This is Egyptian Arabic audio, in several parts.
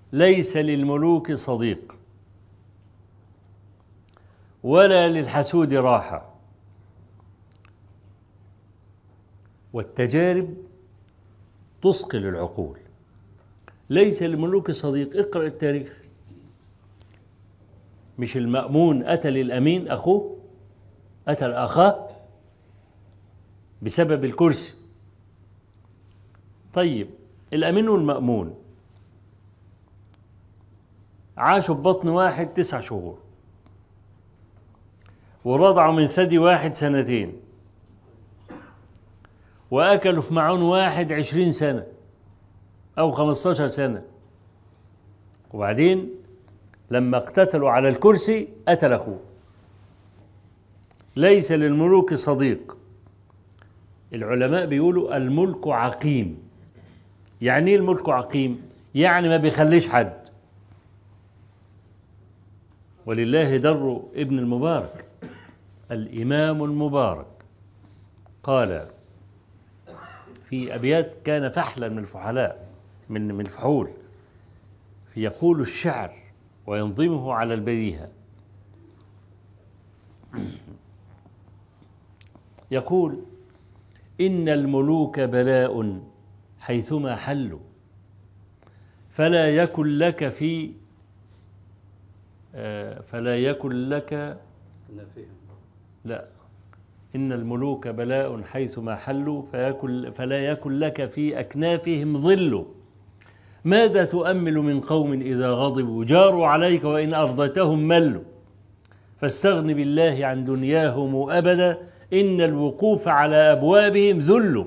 ليس للملوك صديق ولا للحسود راحة والتجارب تثقل العقول ليس للملوك صديق اقرأ التاريخ مش المأمون أتى للأمين أخوه أتى الأخاه بسبب الكرسي طيب الأمين والمأمون عاشوا في بطن واحد تسع شهور ورضعوا من ثدي واحد سنتين وأكلوا في معون واحد عشرين سنة أو خمستاشر سنة وبعدين لما اقتتلوا على الكرسي قتل أخوه ليس للملوك صديق العلماء بيقولوا الملك عقيم يعني ايه الملك عقيم يعني ما بيخليش حد ولله در ابن المبارك الإمام المبارك قال في أبيات كان فحلا من الفحلاء من من الفحول يقول الشعر وينظمه على البديهة يقول إن الملوك بلاء حيثما حلوا فلا يكن لك في فلا يكن لك لا إن الملوك بلاء حيثما حلوا فيكن فلا يكن لك في أكنافهم ظل ماذا تؤمل من قوم إذا غضبوا جاروا عليك وإن أرضتهم ملوا فاستغن بالله عن دنياهم أبدا إن الوقوف على أبوابهم ذل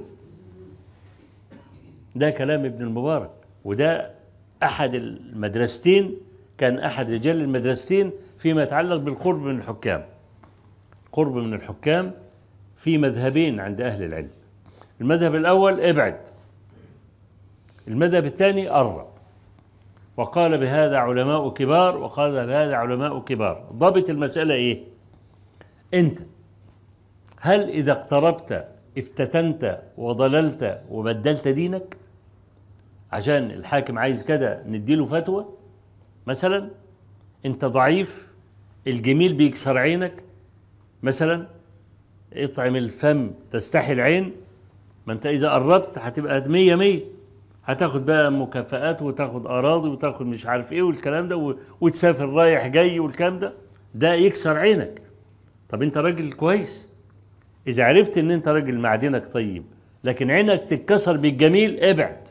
ده كلام ابن المبارك وده أحد المدرستين كان أحد رجال المدرستين فيما يتعلق بالقرب من الحكام قرب من الحكام في مذهبين عند أهل العلم المذهب الأول ابعد المذهب الثاني قرب وقال بهذا علماء كبار وقال بهذا علماء كبار ضبط المسألة إيه أنت هل إذا اقتربت افتتنت وضللت وبدلت دينك عشان الحاكم عايز كده نديله فتوى مثلا انت ضعيف الجميل بيكسر عينك مثلا اطعم الفم تستحي العين ما انت اذا قربت هتبقى مية مية هتاخد بقى مكافآت وتاخد اراضي وتاخد مش عارف ايه والكلام ده وتسافر رايح جاي والكلام ده ده يكسر عينك طب انت راجل كويس اذا عرفت ان انت راجل معدنك طيب لكن عينك تتكسر بالجميل ابعد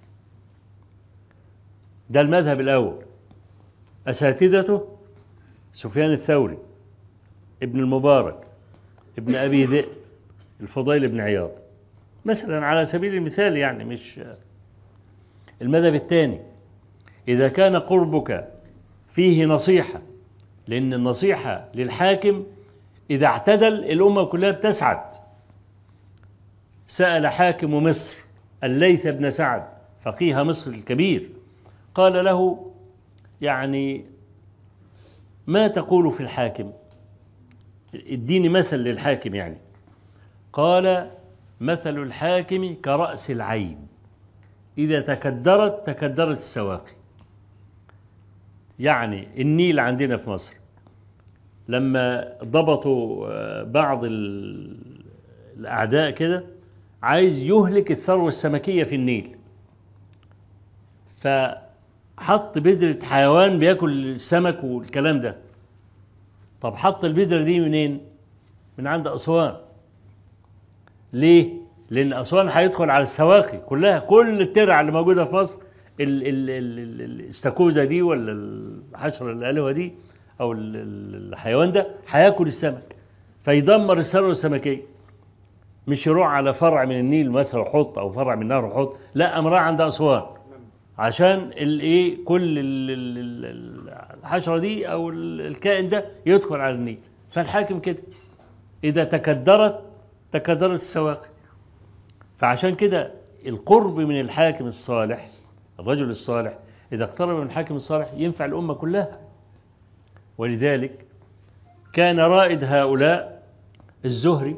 ده المذهب الاول اساتذته سفيان الثوري ابن المبارك ابن ابي ذئب الفضيل بن عياض مثلا على سبيل المثال يعني مش المذهب الثاني إذا كان قربك فيه نصيحة لأن النصيحة للحاكم إذا اعتدل الأمة كلها بتسعد سأل حاكم مصر الليث بن سعد فقيه مصر الكبير قال له يعني ما تقول في الحاكم اديني مثل للحاكم يعني قال مثل الحاكم كرأس العين إذا تكدرت تكدرت السواقي يعني النيل عندنا في مصر لما ضبطوا بعض الأعداء كده عايز يهلك الثروة السمكية في النيل فحط بذرة حيوان بياكل السمك والكلام ده طب حط البذرة دي منين من عند أسوان ليه لأن أسوان هيدخل على السواقي كلها كل الترع اللي موجودة في مصر الاستاكوزا دي ولا الحشرة الألوة دي أو الحيوان ده هياكل السمك فيدمر الثروة السمكية مش يروح على فرع من النيل مثلا وحط أو فرع من نهر وحط لا أمراه عند أسوان عشان الايه كل الحشرة دي أو الكائن ده يدخل على النيل فالحاكم كده إذا تكدرت تكدرت السواقي فعشان كده القرب من الحاكم الصالح الرجل الصالح إذا اقترب من الحاكم الصالح ينفع الأمة كلها ولذلك كان رائد هؤلاء الزهري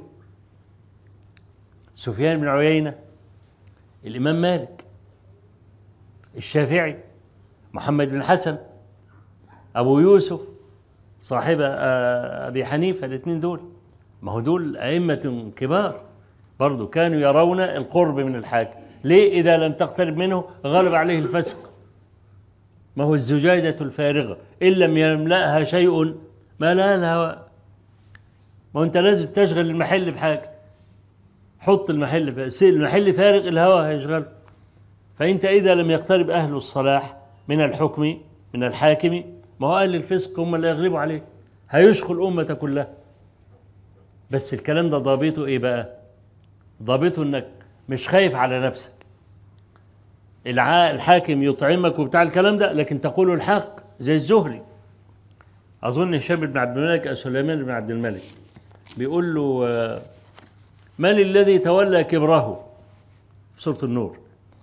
سفيان بن عيينة الإمام مالك الشافعي محمد بن الحسن أبو يوسف صاحب آه، أبي حنيفة الاثنين دول ما هو دول أئمة كبار برضو كانوا يرون القرب من الحاكم ليه إذا لم تقترب منه غلب عليه الفسق ما هو الزجاجة الفارغة إن لم يملأها شيء ما لها الهواء ما هو أنت لازم تشغل المحل بحاجة حط المحل ف- المحل فارغ الهواء هيشغله فأنت إذا لم يقترب أهل الصلاح من الحكم من الحاكم ما هو أهل الفسق هم اللي يغلبوا عليه هيشغل الأمة كلها بس الكلام ده ضابطه إيه بقى ضابطه إنك مش خايف على نفسك الع- الحاكم يطعمك وبتاع الكلام ده لكن تقول الحق زي الزهري أظن هشام بن عبد الملك أو سليمان بن عبد الملك بيقول له آه، من الذي تولى كبره في سورة النور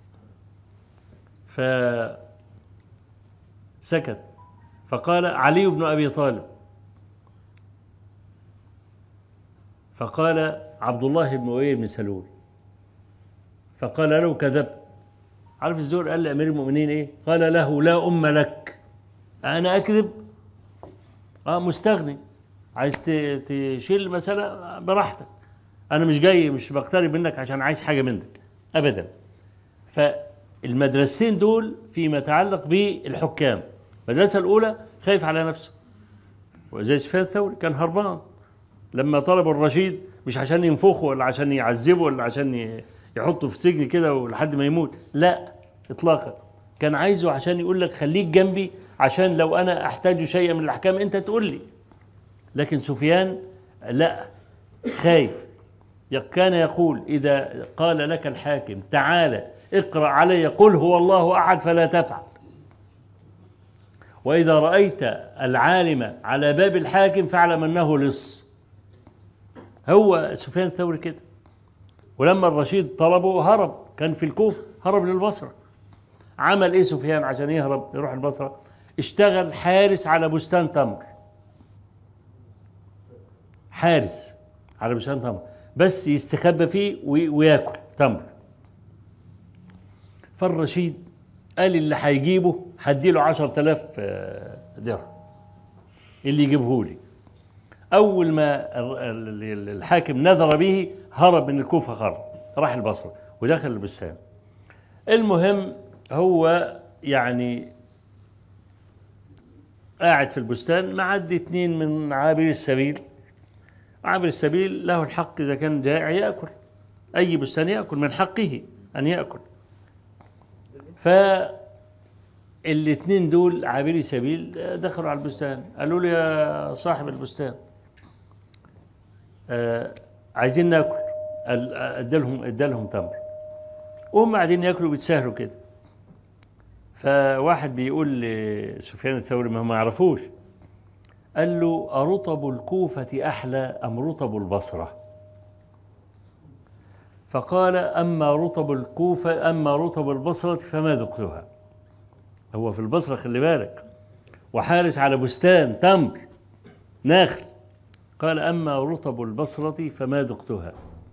فسكت فقال علي بن أبي طالب فقال عبد الله بن أبي بن سلول فقال له كذبت عارف الزور قال لأمير المؤمنين إيه قال له لا أم لك أنا أكذب آه مستغني عايز ت- تشيل المسألة براحتك أنا مش جاي مش بقترب منك عشان عايز حاجة منك أبدا فالمدرستين دول فيما يتعلق بالحكام المدرسة الأولى خايف على نفسه وزي سفيان الثوري كان هربان لما طلب الرشيد مش عشان ينفخه ولا عشان يعذبه ولا عشان ي- يحطه في سجن كده ولحد ما يموت لا اطلاقا كان عايزه عشان يقول لك خليك جنبي عشان لو انا احتاج شيئا من الاحكام انت تقول لي لكن سفيان لا خايف كان يقول إذا قال لك الحاكم تعالى اقرأ علي قل هو الله أحد فلا تفعل وإذا رأيت العالم على باب الحاكم فاعلم أنه لص هو سفيان الثوري كده ولما الرشيد طلبه هرب كان في الكوفة هرب للبصرة عمل ايه سفيان عشان يهرب يروح البصرة اشتغل حارس على بستان تمر حارس على بستان تمر بس يستخبى فيه وي- وياكل تمر فالرشيد قال اللي هيجيبه هديله عشر تلاف آه، درهم اللي يجيبه لي أول ما ال- ال- الحاكم نذر به هرب من الكوفة خرج راح البصرة ودخل البستان المهم هو يعني قاعد في البستان معدي اتنين من عابر السبيل عابر السبيل له الحق إذا كان جائع يأكل أي بستان يأكل من حقه أن يأكل فالاثنين دول عابري سبيل دخلوا على البستان قالوا له يا صاحب البستان آه، عايزين ناكل قال- ادالهم ادالهم تمر وهم قاعدين ياكلوا بيتساهلوا كده فواحد بيقول لسفيان الثوري ما هم ما يعرفوش قال له أرطب الكوفة أحلى أم رطب البصرة فقال أما رطب الكوفة أما رطب البصرة فما ذقتها هو في البصرة خلي بالك وحارس على بستان تمر ناخل قال أما رطب البصرة فما ذقتها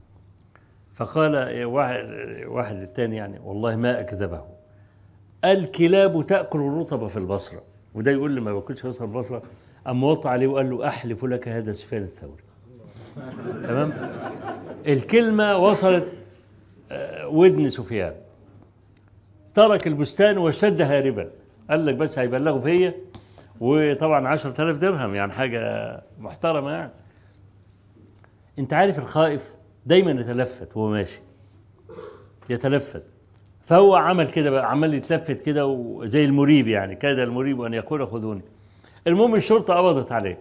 فقال واحد, واحد الثاني يعني والله ما أكذبه الكلاب تأكل الرطب في البصرة وده يقول لي ما باكلش رطب البصرة أما وطى عليه وقال له أحلف لك هذا سفيان الثوري تمام الكلمة وصلت آه، ودن سفيان ترك البستان واشتد هاربا قال لك بس هيبلغوا فيا وطبعا 10000 درهم يعني حاجة محترمة يعني انت عارف الخائف دايما يتلفت وهو ماشي يتلفت فهو عمل كده بقى عمال يتلفت كده وزي المريب يعني كاد المريب أن يقول خذوني المهم الشرطة قبضت عليه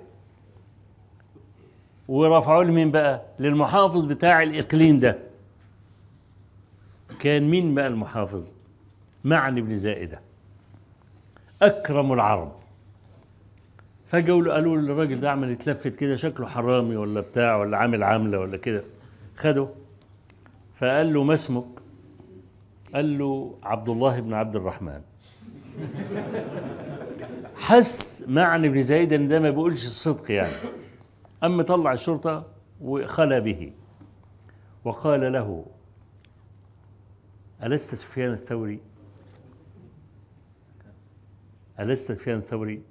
ورفعوا له مين بقى للمحافظ بتاع الإقليم ده كان مين بقى المحافظ معني بن زائدة أكرم العرب فجوا له قالوا له الراجل ده عمل يتلفت كده شكله حرامي ولا بتاع ولا عامل عاملة ولا كده خده فقال له ما اسمك قال له عبد الله بن عبد الرحمن حس معني بن زايد ان ده ما بيقولش الصدق يعني أما طلع الشرطة وخلى به وقال له ألست سفيان الثوري ألست سفيان الثوري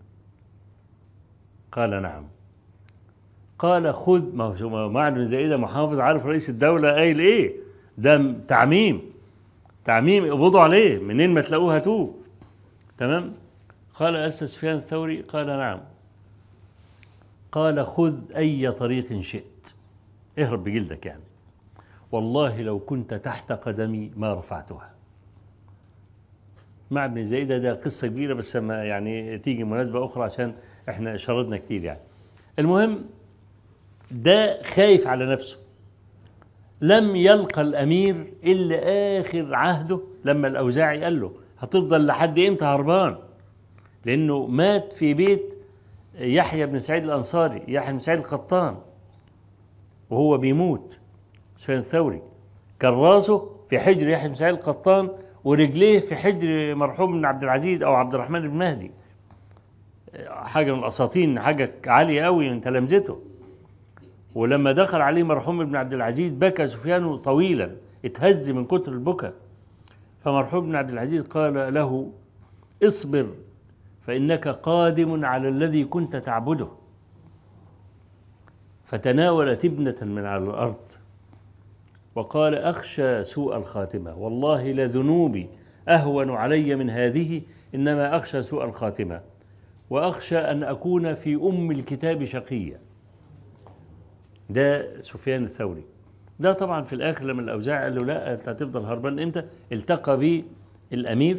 قال نعم قال خذ ما هو معن بن زائدة محافظ عارف رئيس الدولة قايل ايه ده تعميم تعميم اقبضوا عليه منين ما تلاقوه هاتوه تمام قال ألست سفيان الثوري قال نعم قال خذ أي طريق شئت اهرب بجلدك يعني والله لو كنت تحت قدمي ما رفعتها مع ابن زيدة ده قصة كبيرة بس ما يعني تيجي مناسبة أخرى عشان احنا شردنا كتير يعني المهم ده خايف على نفسه لم يلقى الأمير إلا آخر عهده لما الأوزاعي قال له هتفضل لحد إمتى هربان لأنه مات في بيت يحيى بن سعيد الأنصاري يحيى بن سعيد القطان وهو بيموت سفيان الثوري كان راسه في حجر يحيى بن سعيد القطان ورجليه في حجر مرحوم بن عبد العزيز أو عبد الرحمن بن مهدي حاجة من الأساطين حاجة عالية قوي من تلامذته ولما دخل عليه مرحوم ابن عبد العزيز بكى سفيان طويلا اتهز من كتر البكاء فمرحوم ابن عبد العزيز قال له اصبر فإنك قادم على الذي كنت تعبده فتناولت ابنة من على الأرض وقال أخشى سوء الخاتمة والله لذنوبي أهون علي من هذه إنما أخشى سوء الخاتمة وأخشى أن أكون في أم الكتاب شقيا ده سفيان الثوري ده طبعا في الآخر لما الأوزاعي قال له لا أنت هتفضل هربان إمتى التقى به الأمير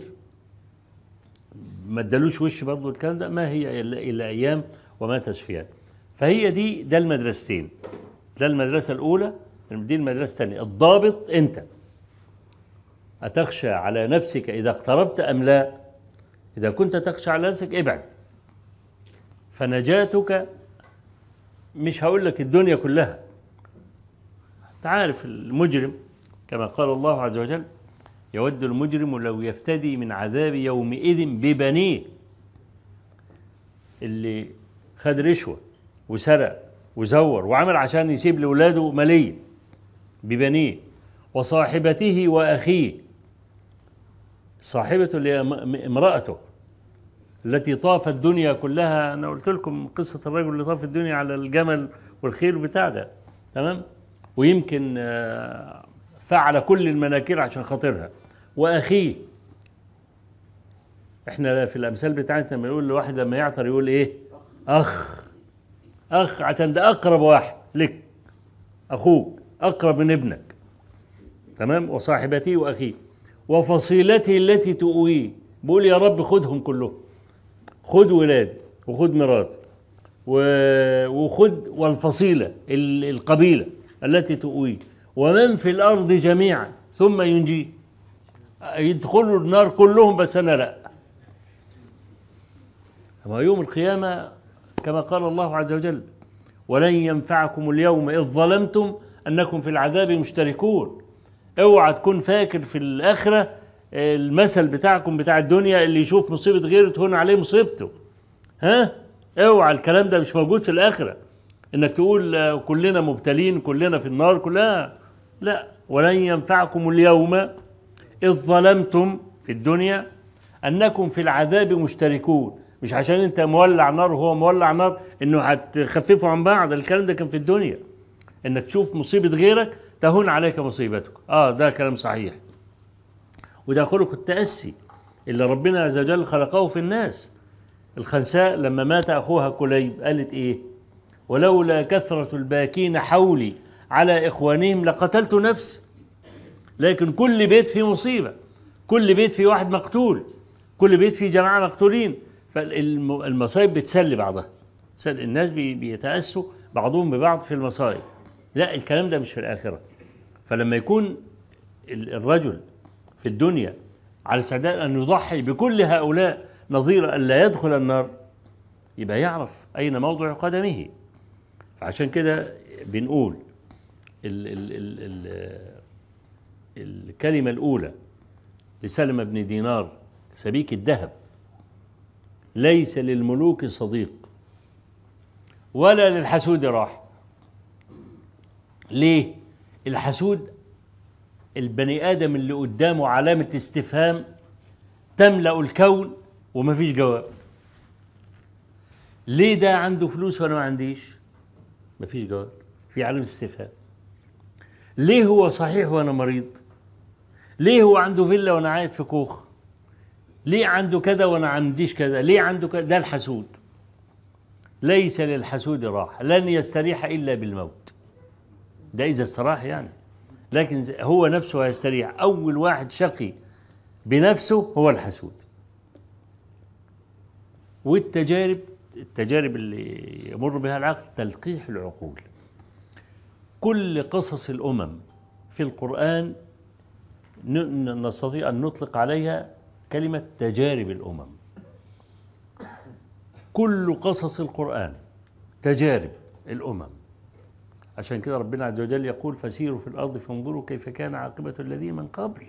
ما ادالوش وش برضه الكلام ده ما هي إلا أيام ومات سفيان فهي دي ده المدرستين ده المدرسة الأولى دي المدرسة الثانية الضابط أنت أتخشى على نفسك إذا اقتربت أم لا إذا كنت تخشى على نفسك ابعد فنجاتك مش هقول لك الدنيا كلها تعرف المجرم كما قال الله عز وجل يود المجرم لو يفتدي من عذاب يومئذ ببنيه اللي خد رشوة وسرق وزور وعمل عشان يسيب لولاده مالية ببنيه وصاحبته وأخيه صاحبته اللي هي امرأته التي طاف الدنيا كلها أنا قلت لكم قصة الرجل اللي طاف الدنيا على الجمل والخيل بتاع ده تمام ويمكن فعل كل المناكير عشان خاطرها وأخيه احنا في الأمثال بتاعتنا لما نقول لواحد لما يعطر يقول ايه أخ أخ عشان ده أقرب واحد لك أخوك أقرب من ابنك تمام وصاحبته وأخيه وفصيلته التي تؤويه بقول يا رب خدهم كلهم خد ولادي وخد مراتي وخد والفصيلة القبيلة التي تؤويه ومن في الأرض جميعا ثم ينجيه يدخلوا النار كلهم بس أنا لا أما يوم القيامة كما قال الله عز وجل ولن ينفعكم اليوم إذ ظلمتم أنكم في العذاب مشتركون اوعى تكون فاكر في الآخرة المثل بتاعكم بتاع الدنيا اللي يشوف مصيبة غيره تهون عليه مصيبته ها اوعى الكلام ده مش موجود في الآخرة انك تقول كلنا مبتلين كلنا في النار كلها لا ولن ينفعكم اليوم إذ ظلمتم في الدنيا أنكم في العذاب مشتركون مش عشان انت مولع نار وهو مولع نار انه هتخففوا عن بعض الكلام ده كان في الدنيا انك تشوف مصيبة غيرك تهون عليك مصيبتك اه ده كلام صحيح وده خلق التأسي اللي ربنا عز وجل خلقه في الناس الخنساء لما مات أخوها كليب قالت إيه ولولا كثرة الباكين حولي على إخوانهم لقتلت نفسي لكن كل بيت فيه مصيبة كل بيت فيه واحد مقتول كل بيت فيه جماعة مقتولين فالمصايب بتسلي بعضها الناس بيتأسوا بعضهم ببعض في المصائب لا الكلام ده مش في الآخرة فلما يكون الرجل في الدنيا على استعداد أن يضحي بكل هؤلاء نظير أن لا يدخل النار يبقى يعرف أين موضع قدمه فعشان كده بنقول ال ال ال ال الكلمة الأولى لسلم بن دينار سبيك الذهب ليس للملوك صديق ولا للحسود راح ليه الحسود البني آدم اللي قدامه علامة استفهام تملأ الكون ومفيش جواب ليه ده عنده فلوس وانا ما عنديش مفيش جواب في علم استفهام ليه هو صحيح وانا مريض ليه هو عنده فيلا وانا قاعد في كوخ ليه عنده كذا وانا عنديش كذا ليه عنده كذا ده الحسود ليس للحسود راحة لن يستريح إلا بالموت ده إذا استراح يعني لكن هو نفسه هيستريح أول واحد شقي بنفسه هو الحسود والتجارب التجارب اللي يمر بها العقل تلقيح العقول كل قصص الأمم في القرآن ن- نستطيع أن نطلق عليها كلمة تجارب الأمم كل قصص القرآن تجارب الأمم عشان كده ربنا عز وجل يقول فسيروا في الأرض فانظروا كيف كان عاقبة الذين من قبل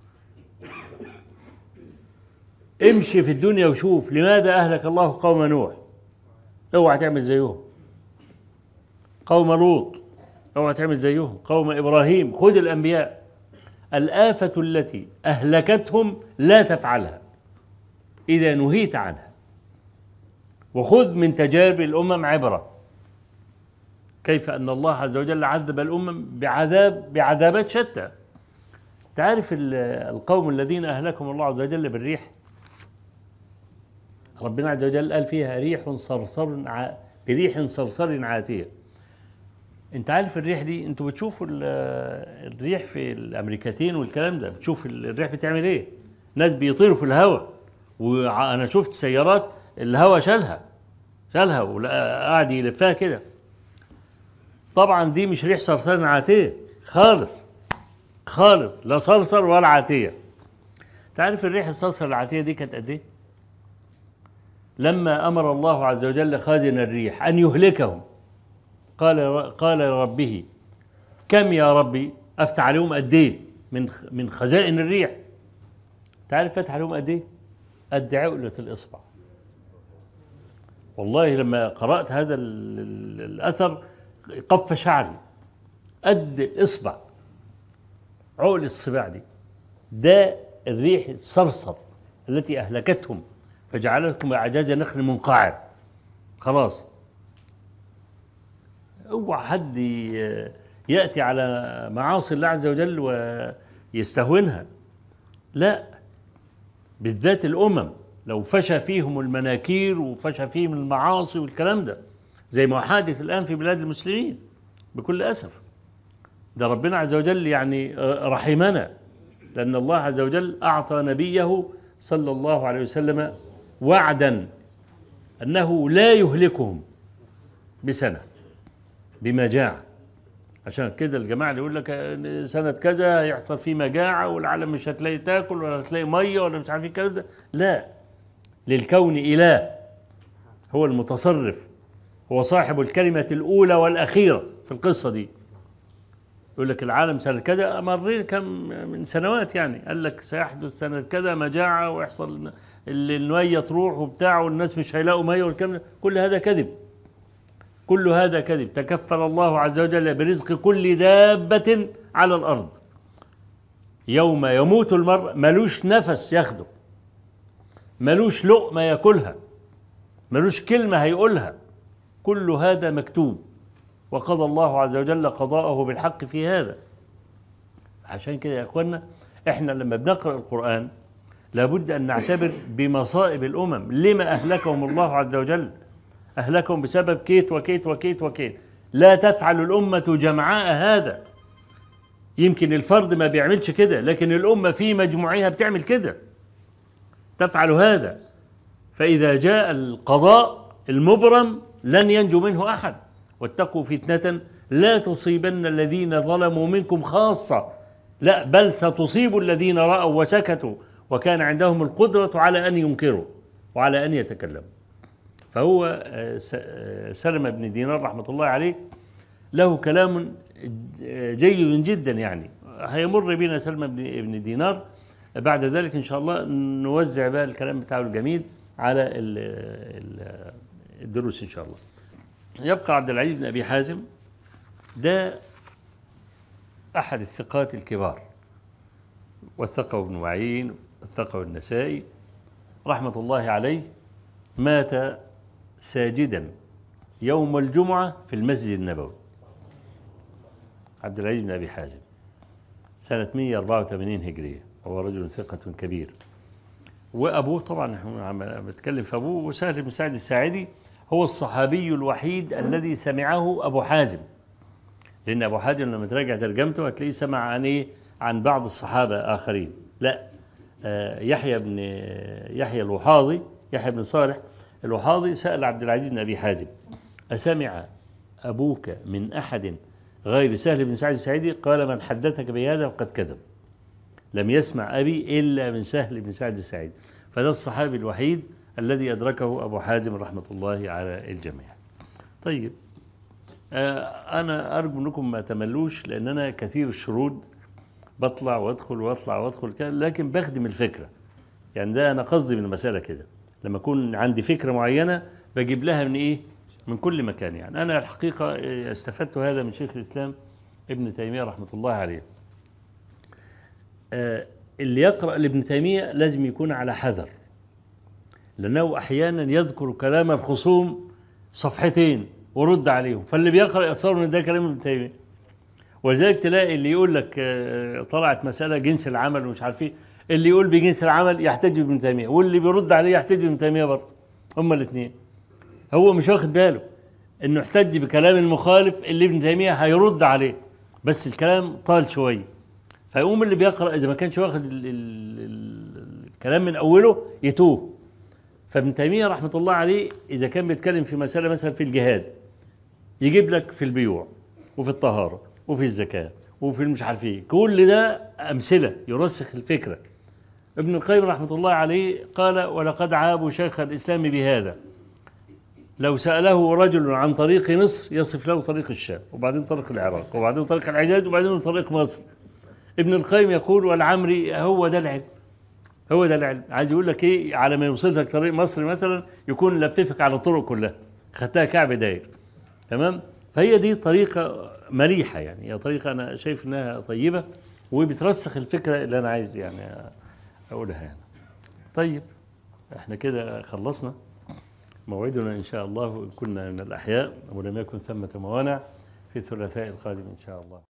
امشي في الدنيا وشوف لماذا أهلك الله قوم نوح اوعى تعمل زيهم قوم لوط اوعى تعمل زيهم قوم إبراهيم خذ الأنبياء الآفة التي أهلكتهم لا تفعلها إذا نهيت عنها وخذ من تجارب الأمم عبرة كيف أن الله عز وجل عذب الأمم بعذاب بعذابات شتى تعرف ال- القوم الذين أهلكهم الله عز وجل بالريح ربنا عز وجل قال فيها ريح صرصر ع... بريح صرصر عاتية انت عارف الريح دي انتوا بتشوفوا ال- الريح في الامريكتين والكلام ده بتشوف ال- الريح بتعمل ايه ناس بيطيروا في الهواء وانا شفت سيارات الهواء شالها شالها وقاعد يلفها كده طبعا دي مش ريح صرصر عاتية خالص خالص لا صرصر ولا عاتية تعرف الريح الصرصر العاتية دي كانت قد ايه لما أمر الله عز وجل خازن الريح أن يهلكهم قال قال لربه كم يا ربي أفتح عليهم قد إيه من من خزائن الريح تعرف فتح عليهم قد إيه قد عقلة الإصبع والله لما قرأت هذا ال- ال- الأثر قف شعري قد الإصبع عقل الصباع دي ده الريح الصرصر التي أهلكتهم فجعلتكم أعجاز نخل منقعر خلاص اوعى حد ي- يأتي على معاصي الله عز وجل ويستهونها لا بالذات الأمم لو فشى فيهم المناكير وفشى فيهم المعاصي والكلام ده زي ما هو حادث الآن في بلاد المسلمين بكل أسف ده ربنا عز وجل يعني رحمنا لأن الله عز وجل أعطى نبيه صلى الله عليه وسلم وعدا أنه لا يهلكهم بسنة بمجاعة عشان كده الجماعة اللي يقول لك سنة كذا هيحصل فيه مجاعة والعالم مش هتلاقي تاكل ولا هتلاقي مية ولا مش عارف ايه الكلام ده لا للكون إله هو المتصرف هو صاحب الكلمة الأولى والأخيرة في القصة دي يقول لك العالم سنة كذا مرين كم من سنوات يعني قال لك سيحدث سنة كذا مجاعة ويحصل اللي المية تروح وبتاع والناس مش هيلاقوا مية والكلام ده كل هذا كذب كل هذا كذب تكفل الله عز وجل برزق كل دابة على الأرض يوم يموت المرء ملوش نفس ياخده ملوش لقمة ياكلها ملوش كلمة هيقولها كل هذا مكتوب وقضى الله عز وجل قضاءه بالحق في هذا عشان كده يا أخوانا إحنا لما بنقرأ القرآن لابد أن نعتبر بمصائب الأمم لما أهلكهم الله عز وجل أهلكهم بسبب كيت وكيت وكيت وكيت لا تفعل الأمة جمعاء هذا يمكن الفرد ما بيعملش كده لكن الأمة في مجموعها بتعمل كده تفعل هذا فإذا جاء القضاء المبرم لن ينجو منه أحد واتقوا فتنة لا تصيبن الذين ظلموا منكم خاصة لا بل ستصيب الذين رأوا وسكتوا وكان عندهم القدرة على أن ينكروا وعلى أن يتكلموا فهو سلمة بن دينار رحمة الله عليه له كلام جيد جدا يعني هيمر بنا سلمة بن دينار بعد ذلك إن شاء الله نوزع بقى الكلام بتاعه الجميل على الدروس إن شاء الله يبقى عبد العزيز بن أبي حازم ده أحد الثقات الكبار وثقه ابن معين وثقه النسائي رحمة الله عليه مات ساجدا يوم الجمعة في المسجد النبوي عبد العزيز بن أبي حازم سنة 184 هجرية هو رجل ثقة كبير وأبوه طبعا احنا بنتكلم في أبوه وسهل بن سعد الساعدي هو الصحابي الوحيد الذي سمعه أبو حازم لأن أبو حازم لما تراجع ترجمته هتلاقيه سمع عن إيه عن بعض الصحابة آخرين لا آه يحيى بن يحيى الوحاضي يحيى بن صالح الوحاضي سأل عبد العزيز بن أبي حازم أسمع أبوك من أحد غير سهل بن سعد السعيدي قال من حدثك بهذا فقد كذب لم يسمع أبي إلا من سهل بن سعد السعيدي فده الصحابي الوحيد الذي أدركه أبو حازم رحمة الله على الجميع طيب أنا أرجو أنكم ما تملوش لأن أنا كثير الشرود بطلع وادخل واطلع وادخل لكن بخدم الفكرة يعني ده أنا قصدي من المسألة كده لما أكون عندي فكرة معينة بجيب لها من إيه من كل مكان يعني أنا الحقيقة استفدت هذا من شيخ الإسلام ابن تيمية رحمة الله عليه اللي يقرأ لابن تيمية لازم يكون على حذر لأنه أحيانا يذكر كلام الخصوم صفحتين ورد عليهم فاللي بيقرأ يتصور ان ده كلام ابن تيمية ولذلك تلاقي اللي يقول لك طلعت مسألة جنس العمل ومش عارف ايه اللي يقول بجنس العمل يحتج بابن تيمية واللي بيرد عليه يحتج بابن تيمية برضه هما الاثنين هو مش واخد باله انه احتج بكلام المخالف اللي ابن تيمية هيرد عليه بس الكلام طال شوية فيقوم اللي بيقرأ إذا ما كانش واخد ال ال ال الكلام من أوله يتوه فابن تيمية رحمة الله عليه إذا كان بيتكلم في مسألة مثلا في الجهاد يجيب لك في البيوع وفي الطهارة وفي الزكاة وفي المش عارف ايه كل ده أمثلة يرسخ الفكرة ابن القيم رحمة الله عليه قال ولقد عابوا شيخ الإسلام بهذا لو سأله رجل عن طريق مصر يصف له طريق الشام وبعدين طريق العراق وبعدين طريق الحجاز وبعدين طريق مصر ابن القيم يقول والعمري هو ده العلم هو ده العلم عايز يقول لك ايه على ما يوصل لك طريق مصر مثلا يكون لففك على الطرق كلها خدتها كعب داير تمام فهي دي طريقة مليحة يعني هي طريقة أنا شايف إنها طيبة وبترسخ الفكرة اللي أنا عايز يعني أقولها يعني. طيب احنا كده خلصنا موعدنا إن شاء الله كنا من الأحياء ولم يكن ثمة موانع في الثلاثاء القادم إن شاء الله